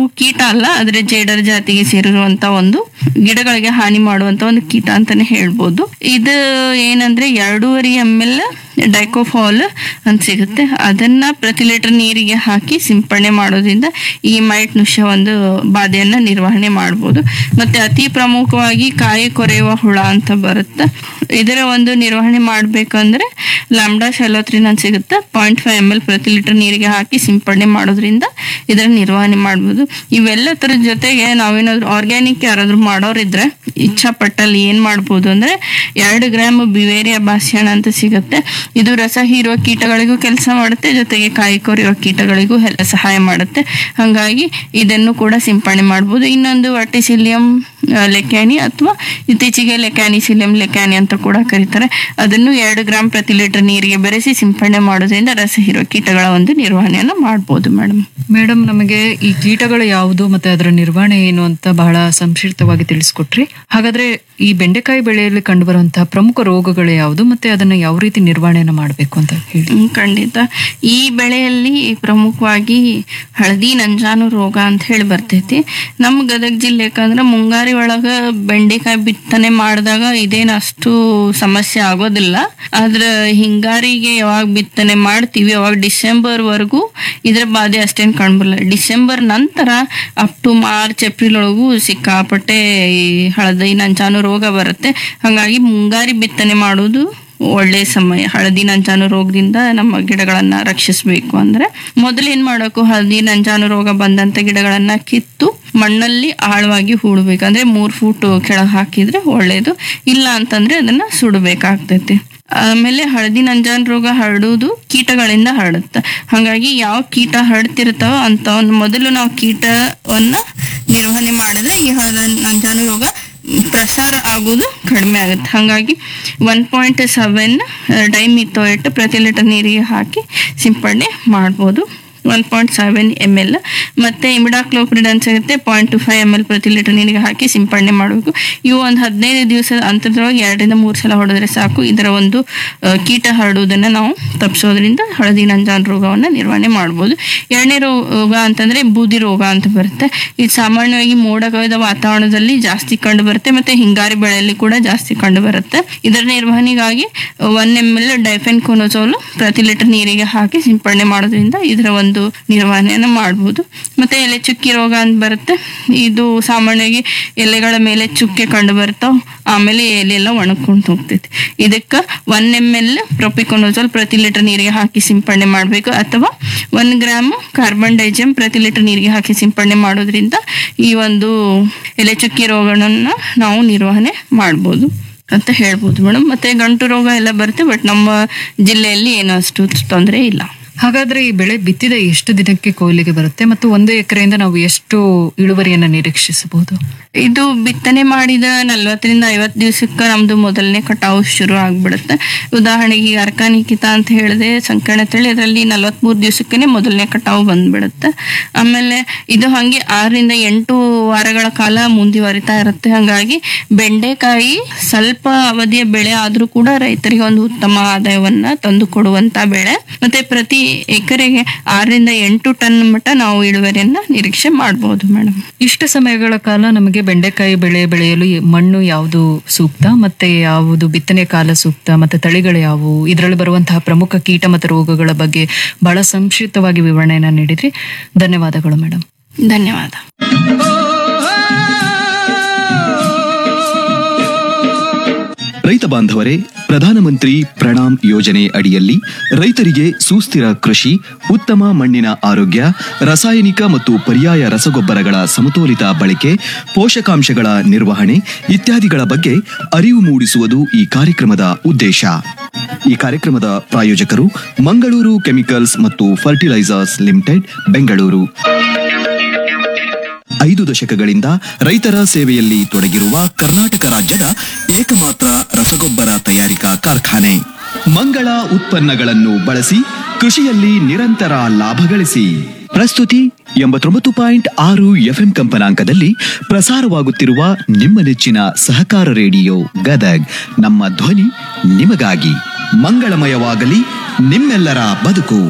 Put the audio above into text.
ಕೀಟ ಅಲ್ಲ ಆದ್ರೆ ಜೇಡರ್ ಜಾತಿಗೆ ಸೇರಿರುವಂತ ಒಂದು ಗಿಡಗಳಿಗೆ ಹಾನಿ ಮಾಡುವಂತ ಒಂದು ಕೀಟ ಅಂತಾನೆ ಹೇಳ್ಬೋದು ಇದು ಏನಂದ್ರೆ ಎರಡೂವರೆ ಎಮ್ ಎಲ್ ಡೈಕೋಫಾಲ್ ಅಂತ ಸಿಗುತ್ತೆ ಅದನ್ನ ಪ್ರತಿ ಲೀಟರ್ ನೀರಿಗೆ ಹಾಕಿ ಸಿಂಪಡಣೆ ಮಾಡೋದ್ರಿಂದ ಈ ಮೈಟ್ ನುಷ್ಯ ಒಂದು ಬಾಧೆಯನ್ನ ನಿರ್ವಹಣೆ ಮಾಡ್ಬೋದು ಮತ್ತೆ ಅತಿ ಪ್ರಮುಖವಾಗಿ ಕಾಯಿ ಕೊರೆಯುವ ಹುಳ ಅಂತ ಬರುತ್ತೆ ಇದರ ಒಂದು ನಿರ್ವಹಣೆ ಮಾಡ್ಬೇಕಂದ್ರೆ ಲ್ಯಾಂಬ್ಡಾ ಶೆಲೋತ್ರಿನ್ ಅಂತ ಸಿಗುತ್ತೆ ಪಾಯಿಂಟ್ ಫೈವ್ ಎಮ್ ಎಲ್ ಪ್ರತಿ ಲೀಟರ್ ನೀರಿಗೆ ಹಾಕಿ ಸಿಂಪಡಣೆ ಮಾಡೋದ್ರಿಂದ ಇದರ ನಿರ್ವಹಣೆ ಮಾಡ್ಬೋದು ಇವೆಲ್ಲದರ ಜೊತೆಗೆ ನಾವೇನಾದ್ರು ಆರ್ಗ್ಯಾನಿಕ್ ಯಾರಾದ್ರೂ ಮಾಡೋರಿದ್ರೆ ಇಚ್ಛಾಪಟ್ಟಲ್ಲಿ ಏನ್ ಮಾಡ್ಬೋದು ಅಂದ್ರೆ ಎರಡು ಗ್ರಾಮ್ ಬಿವೇರಿಯಾ ಬಾಸ್ಯಾಣ ಅಂತ ಸಿಗುತ್ತೆ ಇದು ರಸ ಹೀರುವ ಕೀಟಗಳಿಗೂ ಕೆಲಸ ಮಾಡುತ್ತೆ ಜೊತೆಗೆ ಕಾಯಿ ಕೊರೆಯುವ ಕೀಟಗಳಿಗೂ ಹೆಲ್- ಸಹಾಯ ಮಾಡುತ್ತೆ ಹಾಗಾಗಿ ಇದನ್ನು ಕೂಡ ಸಿಂಪಡಣೆ ಮಾಡ್ಬೋದು ಇನ್ನೊಂದು ವರ್ಟಿಸಿಲಿಯಂ ಲೆಕ್ಯಾನಿ ಅಥವಾ ಇತ್ತೀಚೆಗೆ ಲೆಕ್ಯಾನಿಸಿಲಿಯಂ ಲೆಕ್ಯಾನಿ ಅಂತ ಕೂಡ ಕರೀತಾರೆ ಅದನ್ನು ಎರಡು ಗ್ರಾಮ್ ಪ್ರತಿ ಲೀಟರ್ ನೀರಿಗೆ ಬೆರೆಸಿ ಸಿಂಪಡಣೆ ಮಾಡೋದ್ರಿಂದ ರಸ ಹೀರುವ ಕೀಟಗಳ ಒಂದು ನಿರ್ವಹಣೆಯನ್ನು ಮಾಡ್ಬೋದು ಮೇಡಮ್ ಮೇಡಮ್ ನಮಗೆ ಈ ಕೀಟಗಳು ಯಾವುದು ಮತ್ತೆ ಅದರ ನಿರ್ವಹಣೆ ಏನು ಅಂತ ಬಹಳ ಸಂಕ್ಷಿಪ್ತವಾಗಿ ತಿಳಿಸ್ಕೊಟ್ರಿ ಹಾಗಾದ್ರೆ ಈ ಬೆಂಡೆಕಾಯಿ ಬೆಳೆಯಲ್ಲಿ ಕಂಡುಬರುವಂತಹ ಪ್ರಮುಖ ರೋಗಗಳು ಯಾವುದು ಮತ್ತೆ ಅದನ್ನ ಯಾವ ರೀತಿ ನಿರ್ವಹಣೆಯನ್ನ ಮಾಡಬೇಕು ಅಂತ ಹೇಳಿ ಹ್ಮ್, ಖಂಡಿತ ಈ ಬೆಳೆಯಲ್ಲಿ ಪ್ರಮುಖವಾಗಿ ಹಳದಿ ನಂಜಾನು ರೋಗ ಅಂತ ಹೇಳಿ ಬರ್ತೈತಿ ನಮ್ಮ ಗದಗ ಜಿಲ್ಲೆ ಯಾಕಂದ್ರೆ ಮುಂಗಾರಿ ಒಳಗ ಬೆಂಡೆಕಾಯಿ ಬಿತ್ತನೆ ಮಾಡಿದಾಗ ಇದೇನು ಅಷ್ಟು ಸಮಸ್ಯೆ ಆಗೋದಿಲ್ಲ ಆದ್ರೆ ಹಿಂಗಾರಿಗೆ ಯಾವಾಗ ಬಿತ್ತನೆ ಮಾಡ್ತೀವಿ ಅವಾಗ ಡಿಸೆಂಬರ್ ವರೆಗೂ ಇದ್ರ ಬಾಧೆ ಅಷ್ಟೇನು ಕಾಣ್ಬಲ್ಲ ಡಿಸೆಂಬರ್ ನಂತರ ಅಪ್ ಟು ಮಾರ್ಚ್ ಏಪ್ರಿಲ್ ಒಳಗೂ ಸಿಕ್ಕಾಪಟ್ಟೆ ಈ ಹಳದಿ ನಂಜಾನು ರೋಗ ಬರುತ್ತೆ ಹಾಗಾಗಿ ಮುಂಗಾರಿ ಬಿತ್ತನೆ ಮಾಡೋದು ಒಳ್ಳೆ ಸಮಯ ಹಳದಿ ನಂಜಾನು ರೋಗದಿಂದ ನಮ್ಮ ಗಿಡಗಳನ್ನ ರಕ್ಷಿಸಬೇಕು ಅಂದ್ರೆ ಮೊದಲು ಏನ್ ಮಾಡಬೇಕು ಹಳದಿ ನಂಜಾನು ರೋಗ ಬಂದಂತ ಗಿಡಗಳನ್ನ ಕಿತ್ತು ಮಣ್ಣಲ್ಲಿ ಆಳವಾಗಿ ಹೂಡ್ಬೇಕು ಅಂದ್ರೆ ಮೂರ್ ಫೂಟ್ ಕೆಳಗೆ ಹಾಕಿದ್ರೆ ಒಳ್ಳೇದು ಇಲ್ಲ ಅಂತಂದ್ರೆ ಅದನ್ನ ಸುಡಬೇಕಾಗ್ತೈತಿ ಆಮೇಲೆ ಹಳದಿ ನಂಜಾನು ರೋಗ ಹರಡುವುದು ಕೀಟಗಳಿಂದ ಹರಡುತ್ತೆ ಹಾಗಾಗಿ ಯಾವ ಕೀಟ ಹರಡ್ತಿರ್ತಾವೋ ಅಂತವನ್ನ ಮೊದಲು ನಾವು ಕೀಟವನ್ನ ನಿರ್ವಹಣೆ ಮಾಡಿದ್ರೆ ಈ ಹಳದ ನಂಜಾನು ರೋಗ ಪ್ರಸಾರ ಆಗೋದು ಕಡಿಮೆ ಆಗುತ್ತೆ ಹಾಗಾಗಿ ಒನ್ ಪಾಯಿಂಟ್ ಸೆವೆನ್ ಡೈಮಿಥೋಯೇಟ್ ಪ್ರತಿ ಲೀಟರ್ ನೀರಿಗೆ ಹಾಕಿ ಸಿಂಪಡಣೆ ಮಾಡ್ಬೋದು one point seven M L ಮತ್ತೆ ಇಮಿಡಾಕ್ಲೋಪ್ರಿಡ್ ಅಂತ ಸಿಗುತ್ತೆ point two five M L ಪ್ರತಿ ಲೀಟರ್ ನೀರಿಗೆ ಹಾಕಿ ಸಿಂಪಡಣೆ ಮಾಡಬೇಕು ಇವು ಒಂದು ಹದಿನೈದು ದಿವಸದ ಅಂತರದೊಳಗೆ ಎರಡರಿಂದ ಮೂರು ಸಲ ಹೊಡೆದ್ರೆ ಸಾಕು ಇದರ ಒಂದು ಆ, ಕೀಟ ಹರಡುವುದನ್ನು ನಾವು ತಪ್ಪಿಸೋದ್ರಿಂದ ಹಳದಿ ನಂಜಾನ್ ರೋಗವನ್ನು ನಿರ್ವಹಣೆ ಮಾಡ್ಬೋದು ಎರಡನೇ ರೋಗ ಅಂತಂದ್ರೆ ಬೂದಿ ರೋಗ ಅಂತ ಬರುತ್ತೆ ಇದು ಸಾಮಾನ್ಯವಾಗಿ ಮೋಡ ಕವಿದ ವಾತಾವರಣದಲ್ಲಿ ಜಾಸ್ತಿ ಕಂಡು ಬರುತ್ತೆ ಮತ್ತೆ ಹಿಂಗಾರಿ ಬೆಳೆಯಲ್ಲಿ ಕೂಡ ಜಾಸ್ತಿ ಕಂಡು ಬರುತ್ತೆ ಇದರ ನಿರ್ವಹಣೆಗಾಗಿ one M L difenoconazole ಪ್ರತಿ ಲೀಟರ್ ನೀರಿಗೆ ಹಾಕಿ ಸಿಂಪಡಣೆ ಮಾಡೋದ್ರಿಂದ ಇದರ ಒಂದು ನಿರ್ವಹಣೆಯನ್ನು ಮಾಡ್ಬೋದು ಮತ್ತೆ ಎಲೆ ಚುಕ್ಕಿ ರೋಗ ಅಂತ ಬರುತ್ತೆ ಇದು ಸಾಮಾನ್ಯವಾಗಿ ಎಲೆಗಳ ಮೇಲೆ ಚುಕ್ಕೆ ಕಂಡು ಬರ್ತಾವ ಆಮೇಲೆ ಎಲೆ ಎಲ್ಲ ಒಣಗ್ಕೊಂಡು ಹೋಗ್ತೈತಿ ಇದಕ್ಕೆ ಒನ್ ಎಮ್ ಎಲ್ ಪ್ರೊಪಿಕೊನೋಜೋಲ್ ಪ್ರತಿ ಲೀಟರ್ ನೀರಿಗೆ ಹಾಕಿ ಸಿಂಪಡಣೆ ಮಾಡಬೇಕು ಅಥವಾ ಒನ್ ಗ್ರಾಮ್ ಕಾರ್ಬನ್ ಡೈಜಮ್ ಪ್ರತಿ ಲೀಟರ್ ನೀರಿಗೆ ಹಾಕಿ ಸಿಂಪಡಣೆ ಮಾಡೋದ್ರಿಂದ ಈ ಒಂದು ಎಲೆ ಚುಕ್ಕಿ ರೋಗಗಳನ್ನ ನಾವು ನಿರ್ವಹಣೆ ಮಾಡ್ಬೋದು ಅಂತ ಹೇಳ್ಬೋದು ಮೇಡಮ್ ಮತ್ತೆ ಗಂಟು ರೋಗ ಎಲ್ಲ ಬರುತ್ತೆ ಬಟ್ ನಮ್ಮ ಜಿಲ್ಲೆಯಲ್ಲಿ ಏನು ಅಷ್ಟು ತೊಂದರೆ ಇಲ್ಲ ಹಾಗಾದ್ರೆ ಈ ಬೆಳೆ ಬಿತ್ತಿದ ಎಷ್ಟು ದಿನಕ್ಕೆ ಕೊಯ್ಲಿಗೆ ಬರುತ್ತೆ ಮತ್ತು ಒಂದು ಎಕರೆಯಿಂದ ನಾವು ಎಷ್ಟು ಇಳುವರಿಯನ್ನ ನಿರೀಕ್ಷಿಸಬಹುದು ಇದು ಬಿತ್ತನೆ ಮಾಡಿದ ನಲ್ವತ್ತರಿಂದ ಐವತ್ತು ದಿವಸಕ್ಕೆ ನಮ್ದು ಮೊದಲನೇ ಕಟಾವು ಶುರು ಆಗ್ಬಿಡುತ್ತೆ ಉದಾಹರಣೆಗೆ ಈಗ ಅರ್ಕಾನಿಕಿತ ಅಂತ ಹೇಳಿದೆ ಸಂಕರಣ ತಳಿ ಅದರಲ್ಲಿ ನಲ್ವತ್ಮೂರು ದಿವಸಕ್ಕೆ ಮೊದಲನೇ ಕಟಾವು ಬಂದ್ಬಿಡುತ್ತೆ ಆಮೇಲೆ ಇದು ಹಂಗೆ ಆರರಿಂದ ಎಂಟು ವಾರಗಳ ಕಾಲ ಮುಂದುವರಿತಾ ಇರುತ್ತೆ ಹಾಗಾಗಿ ಬೆಂಡೆಕಾಯಿ ಸ್ವಲ್ಪ ಅವಧಿಯ ಬೆಳೆ ಆದ್ರೂ ಕೂಡ ರೈತರಿಗೆ ಒಂದು ಉತ್ತಮ ಆದಾಯವನ್ನ ತಂದು ಕೊಡುವಂತ ಬೆಳೆ ಮತ್ತೆ ಪ್ರತಿ ಎಕರೆಗೆ ಆರರಿಂದ ಎಂಟು ಟನ್ ಮಟ್ಟ ನಾವು ಇಳುವರಿಯನ್ನ ನಿರೀಕ್ಷೆ ಮಾಡಬಹುದು ಮೇಡಮ್ ಇಷ್ಟು ಸಮಯಗಳ ಕಾಲ ನಮಗೆ ಬೆಂಡೆಕಾಯಿ ಬೆಳೆ ಬೆಳೆಯಲು ಈ ಮಣ್ಣು ಯಾವುದು ಸೂಕ್ತ ಮತ್ತೆ ಯಾವುದು ಬಿತ್ತನೆ ಕಾಲ ಸೂಕ್ತ ಮತ್ತೆ ತಳಿಗಳು ಯಾವುವು ಇದರಲ್ಲಿ ಬರುವಂತಹ ಪ್ರಮುಖ ಕೀಟ ಮತ್ತು ರೋಗಗಳ ಬಗ್ಗೆ ಬಹಳ ಸಂಕ್ಷಿಪ್ತವಾಗಿ ವಿವರಣೆಯನ್ನ ನೀಡಿದ್ರಿ ಧನ್ಯವಾದಗಳು ಮೇಡಮ್ ಧನ್ಯವಾದ ರೈತ ಬಾಂಧವರೇ ಪ್ರಧಾನಮಂತ್ರಿ ಪ್ರಣಾಮ್ ಯೋಜನೆ ಅಡಿಯಲ್ಲಿ ರೈತರಿಗೆ ಸುಸ್ಥಿರ ಕೃಷಿ ಉತ್ತಮ ಮಣ್ಣಿನ ಆರೋಗ್ಯ ರಾಸಾಯನಿಕ ಮತ್ತು ಪರ್ಯಾಯ ರಸಗೊಬ್ಬರಗಳ ಸಮತೋಲಿತ ಬಳಕೆ ಪೋಷಕಾಂಶಗಳ ನಿರ್ವಹಣೆ ಇತ್ಯಾದಿಗಳ ಬಗ್ಗೆ ಅರಿವು ಮೂಡಿಸುವುದು ಈ ಕಾರ್ಯಕ್ರಮದ ಉದ್ದೇಶ ಈ ಕಾರ್ಯಕ್ರಮದ ಪ್ರಾಯೋಜಕರು ಮಂಗಳೂರು ಕೆಮಿಕಲ್ಸ್ ಮತ್ತು ಫರ್ಟಿಲೈಸರ್ಸ್ ಲಿಮಿಟೆಡ್ ಬೆಂಗಳೂರು ಐದು ದಶಕಗಳಿಂದ ರೈತರ ಸೇವೆಯಲ್ಲಿ ತೊಡಗಿರುವ ಕರ್ನಾಟಕ ರಾಜ್ಯದ ಏಕಮಾತ್ರ ರಸಗೊಬ್ಬರ ತಯಾರಿಕಾ ಕಾರ್ಖಾನೆ ಮಂಗಳ ಉತ್ಪನ್ನಗಳನ್ನು ಬಳಸಿ ಕೃಷಿಯಲ್ಲಿ ನಿರಂತರ ಲಾಭ ಗಳಿಸಿ ಪ್ರಸ್ತುತಿ ಎಂಬತ್ತೊಂಬತ್ತು ಪಾಯಿಂಟ್ ಆರು ಎಫ್ಎಂ ಕಂಪನಾಂಕದಲ್ಲಿ ಪ್ರಸಾರವಾಗುತ್ತಿರುವ ನಿಮ್ಮ ನೆಚ್ಚಿನ ಸಹಕಾರ ರೇಡಿಯೋ ಗದಗ್ ನಮ್ಮ ಧ್ವನಿ ನಿಮಗಾಗಿ ಮಂಗಳಮಯವಾಗಲಿ ನಿಮ್ಮೆಲ್ಲರ ಬದುಕು